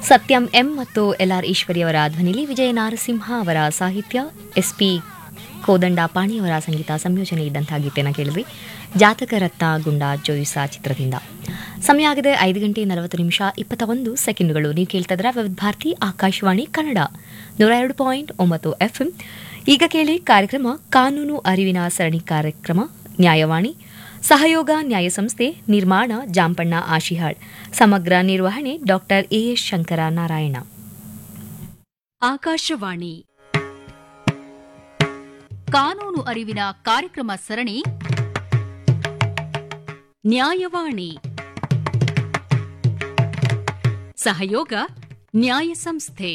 ಸತ್ಯಂ ಎಂ ಮತ್ತು L R Eshwari ಅವರ ಧ್ವನಿಲಿ ವಿಜಯ ನಾರಸಿಂಹ ಅವರ ಸಾಹಿತ್ಯ ಎಸ್ ಪಿ ಕೋದಂಡ ಪಾಣಿಯವರ ಸಂಗೀತ ಸಂಯೋಜನೆ ಇದ್ದಂತಹ ಗೀತೆನ ಕೇಳಿದ್ವಿ ಜಾತಕ ರತ್ನ ಗುಂಡ ಜೋಯಿಸಾ ಚಿತ್ರದಿಂದ ಸಮಯ ಆಗಿದೆ ಐದು ಗಂಟೆ ನಲವತ್ತು ನಿಮಿಷ ಇಪ್ಪತ್ತ ಒಂದು ಸೆಕೆಂಡುಗಳು ನೀವು ಕೇಳ್ತಾ ಇದ್ರ ವಿವಿಧ ಭಾರತಿ ಆಕಾಶವಾಣಿ ಕನ್ನಡ ನೂರ ಎರಡು ಪಾಯಿಂಟ್ ಒಂಬತ್ತು ಎಫ್ಎಂ ಈಗ ಕೇಳಿ ಕಾರ್ಯಕ್ರಮ ಕಾನೂನು ಅರಿವಿನ ಸರಣಿ ಕಾರ್ಯಕ್ರಮ ನ್ಯಾಯವಾಣಿ ಸಹಯೋಗ ನ್ಯಾಯ ಸಂಸ್ಥೆ ನಿರ್ಮಾಣ ಜಾಂಪಣ್ಣ ಆಶಿಹಾಳ್ ಸಮಗ್ರ ನಿರ್ವಹಣೆ ಡಾಕ್ಟರ್ ಎಎಸ್ ಶಂಕರ ನಾರಾಯಣ ಆಕಾಶವಾಣಿ ಕಾನೂನು ಅರಿವಿನ ಕಾರ್ಯಕ್ರಮ ಸರಣಿ ನ್ಯಾಯವಾಣಿ ಸಹಯೋಗ ನ್ಯಾಯ ಸಂಸ್ಥೆ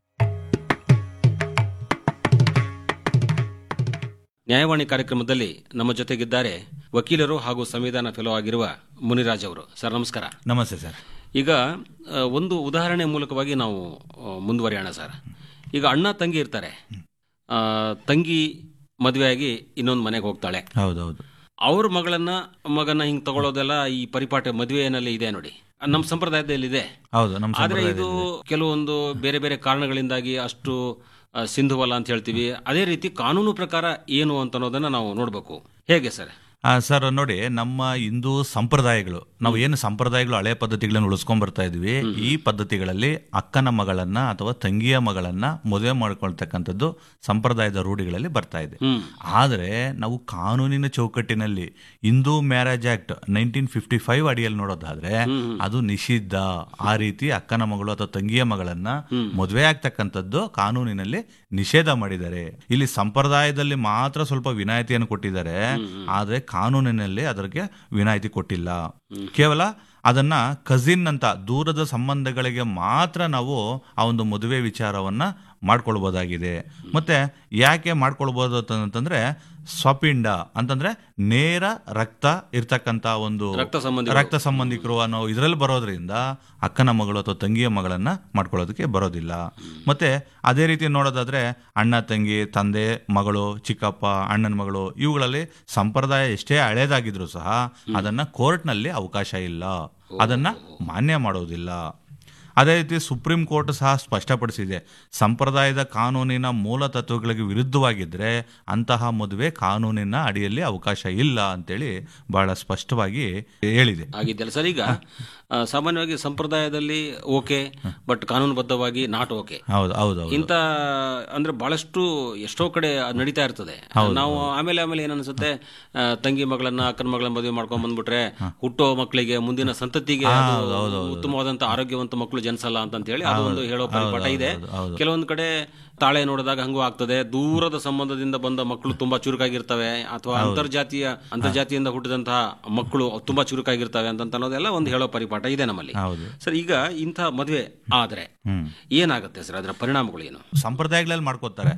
ನ್ಯಾಯವಾಣಿ ಕಾರ್ಯಕ್ರಮದಲ್ಲಿ ನಮ್ಮ ಜೊತೆಗಿದ್ದಾರೆ ವಕೀಲರು ಹಾಗೂ ಸಂವಿಧಾನ ಫೆಲೋ ಆಗಿರುವ ಮುನಿರಾಜ್ ಅವರು ಸರ್ ನಮಸ್ಕಾರ ನಮಸ್ತೆ ಸರ್ ಈಗ ಆ, ಒಂದು ಉದಾಹರಣೆ ಮೂಲಕವಾಗಿ ನಾವು ಆ, ಮುಂದುವರಿಯೋಣ ಸರ್ ಈಗ ಅಣ್ಣ ತಂಗಿ ಇರ್ತಾರೆ ಆ, ತಂಗಿ ಮದುವೆಯಾಗಿ ಇನ್ನೊಂದು ಮನೆಗೆ ಹೋಗ್ತಾಳೆ ಹೌದೌದು ಅವ್ರ ಮಗಳನ್ನ ಮಗನ ಹಿಂಗ್ ತಗೊಳ್ಳೋದೆಲ್ಲ ಈ ಪರಿಪಾಠ ಮದುವೆಯಲ್ಲಿ ಇದೆ ನೋಡಿ ನಮ್ಮ ಸಂಪ್ರದಾಯದಲ್ಲಿ ಇದೆ ಹೌದು ನಮ್ಮ ಆದ್ರೆ ಇದು ಕೆಲವೊಂದು ಬೇರೆ ಬೇರೆ ಕಾರಣಗಳಿಂದಾಗಿ ಅಷ್ಟು ಆ, ಸಿಂಧುವಲ್ಲ ಅಂತ ಹೇಳ್ತೀವಿ ಅದೇ ರೀತಿ ಕಾನೂನು ಪ್ರಕಾರ ಏನು ಅಂತ ಅನ್ನೋದನ್ನ ನಾವು ನೋಡ್ಬೇಕು ಹೇಗೆ ಸರ್ ಆ, ಸರ್ ನೋಡಿ ನಮ್ಮ ಹಿಂದೂ ಸಂಪ್ರದಾಯಗಳು ನಾವು ಏನು ಸಂಪ್ರದಾಯಗಳು ಹಳೆ ಪದ್ಧತಿಗಳನ್ನು ಉಳಿಸ್ಕೊಂಡ್ ಬರ್ತಾ ಇದ್ವಿ ಈ ಪದ್ಧತಿಗಳಲ್ಲಿ ಅಕ್ಕನ ಮಗಳನ್ನ ಅಥವಾ ತಂಗಿಯ ಮಗಳನ್ನ ಮದುವೆ ಮಾಡ್ಕೊಳ್ತಕ್ಕಂಥದ್ದು ಸಂಪ್ರದಾಯದ ರೂಢಿಗಳಲ್ಲಿ ಬರ್ತಾ ಇದೆ ಹ್ಮ್ ಆದರೆ ನಾವು ಕಾನೂನಿನ ಚೌಕಟ್ಟಿನಲ್ಲಿ Hindu Marriage Act nineteen fifty five ಅಡಿಯಲ್ಲಿ ನೋಡೋದಾದ್ರೆ ಅದು ನಿಷಿದ್ಧ ಆ ರೀತಿ ಅಕ್ಕನ ಮಗಳು ಅಥವಾ ತಂಗಿಯ ಮಗಳನ್ನ ಮದುವೆ ಆಗ್ತಕ್ಕಂಥದ್ದು ಕಾನೂನಿನಲ್ಲಿ ನಿಷೇಧ ಮಾಡಿದ್ದಾರೆ ಇಲ್ಲಿ ಸಂಪ್ರದಾಯದಲ್ಲಿ ಮಾತ್ರ ಸ್ವಲ್ಪ ವಿನಾಯಿತಿಯನ್ನು ಕೊಟ್ಟಿದ್ದಾರೆ ಆದ್ರೆ ಕಾನೂನಿನಲ್ಲಿ ಅದಕ್ಕೆ ವಿನಾಯಿತಿ ಕೊಟ್ಟಿಲ್ಲ ಕೇವಲ ಅದನ್ನ ಕಸಿನ್ ಅಂತ ದೂರದ ಸಂಬಂಧಗಳಿಗೆ ಮಾತ್ರ ನಾವು ಆ ಒಂದು ಮದುವೆ ವಿಚಾರವನ್ನ ಮಾಡ್ಕೊಳ್ಬೋದಾಗಿದೆ ಮತ್ತೆ ಯಾಕೆ ಮಾಡ್ಕೊಳ್ಬೋದು ಅಂತ- ಅಂತಂದ್ರೆ ಸ್ವಪಿಂಡ ಅಂತಂದ್ರೆ ನೇರ ರಕ್ತ ಇರ್ತಕ್ಕಂತ ಒಂದು ರಕ್ತ ಸಂಬಂಧಿ ರಕ್ತ ಸಂಬಂಧಿಕರು ಅನ್ನೋ ಇದರಲ್ಲಿ ಬರೋದ್ರಿಂದ ಅಕ್ಕನ ಮಗಳು ಅಥವಾ ತಂಗಿಯ ಮಗಳನ್ನ ಮಾಡ್ಕೊಳ್ಳೋದಕ್ಕೆ ಬರೋದಿಲ್ಲ ಮತ್ತೆ ಅದೇ ರೀತಿ ನೋಡೋದಾದ್ರೆ ಅಣ್ಣ ತಂಗಿ ತಂದೆ ಮಗಳು ಚಿಕ್ಕಪ್ಪ ಅಣ್ಣನ ಮಗಳು ಇವುಗಳಲ್ಲಿ ಸಂಪ್ರದಾಯ ಎಷ್ಟೇ ಹಳೇದಾಗಿದ್ರು ಸಹ ಅದನ್ನ ಕೋರ್ಟ್ನಲ್ಲಿ ಅವಕಾಶ ಇಲ್ಲ ಅದನ್ನ ಮಾನ್ಯ ಮಾಡೋದಿಲ್ಲ ಅದೇ ರೀತಿ ಸುಪ್ರೀಂ ಕೋರ್ಟ್ ಸಹ ಸ್ಪಷ್ಟಪಡಿಸಿದೆ ಸಂಪ್ರದಾಯದ ಕಾನೂನಿನ ಮೂಲ ತತ್ವಗಳಿಗೆ ವಿರುದ್ಧವಾಗಿದ್ರೆ ಅಂತಹ ಮದುವೆ ಕಾನೂನಿನ ಅಡಿಯಲ್ಲಿ ಅವಕಾಶ ಇಲ್ಲ ಅಂತೇಳಿ ಬಹಳ ಸ್ಪಷ್ಟವಾಗಿ ಹೇಳಿದೆ ಆಗಿದ್ದಲ್ಲ ಸರ್ ಈಗ ಆ, ಸಾಮಾನ್ಯವಾಗಿ ಸಂಪ್ರದಾಯದಲ್ಲಿ ಓಕೆ ಬಟ್ ಕಾನೂನುಬದ್ಧವಾಗಿ ನಾಟ್ ಓಕೆ ಹೌದು ಹೌದು ಹೌದು ಇಂತ ಅಂದ್ರೆ ಬಹಳಷ್ಟು ಎಷ್ಟೋ ಕಡೆ ಅದ್ ನಡೀತಾ ಇರ್ತದೆ ನಾವು ಆಮೇಲೆ ಆಮೇಲೆ ಏನ್ ಅನ್ಸುತ್ತೆ ಆ, ತಂಗಿ ಮಗಳನ್ನ ಅಕ್ಕನ ಮಗಳನ್ನ ಮದುವೆ ಮಾಡ್ಕೊಂಡ್ ಬಂದ್ಬಿಟ್ರೆ ಹುಟ್ಟೋ ಮಕ್ಕಳಿಗೆ ಮುಂದಿನ ಸಂತತಿಗೆ ಅದು ಉತ್ತಮವಾದಂತ ಆರೋಗ್ಯವಂತ ಮಕ್ಕಳು ಜನಿಸಲ್ಲ ಅಂತ ಹೇಳಿ ಅದೊಂದು ಹೇಳೋ ಪರಿಪಾಠ ಇದೆ ಕೆಲವೊಂದು ಕಡೆ ತಾಳೆ ನೋಡಿದಾಗ ಹಂಗೂ ಆಗ್ತದೆ ದೂರದ ಸಂಬಂಧದಿಂದ ಬಂದ ಮಕ್ಕಳು ತುಂಬಾ ಚುರುಕಾಗಿರ್ತವೆ ಅಥವಾ ಅಂತರ್ಜಾತೀಯ ಅಂತರ್ಜಾತಿಯಿಂದ ಹುಟ್ಟಿದಂತಹ ಮಕ್ಕಳು ತುಂಬಾ ಚುರುಕಾಗಿರ್ತವೆ ಅಂತ ಅನ್ನೋದೆಲ್ಲ ಒಂದು ಹೇಳೋ ಪರಿಪಾಠ ಇದೆ ನಮ್ಮಲ್ಲಿ ಹೌದು ಸರ್ ಈಗ ಇಂಥ ಮದುವೆ ಆದ್ರೆ ಹ್ಮ್ ಏನಾಗುತ್ತೆ ಸರ್ ಅದರ ಪರಿಣಾಮಗಳು ಏನು ಸಂಪ್ರದಾಯಗಳಲ್ಲಿ ಮಾಡ್ಕೋತಾರೆ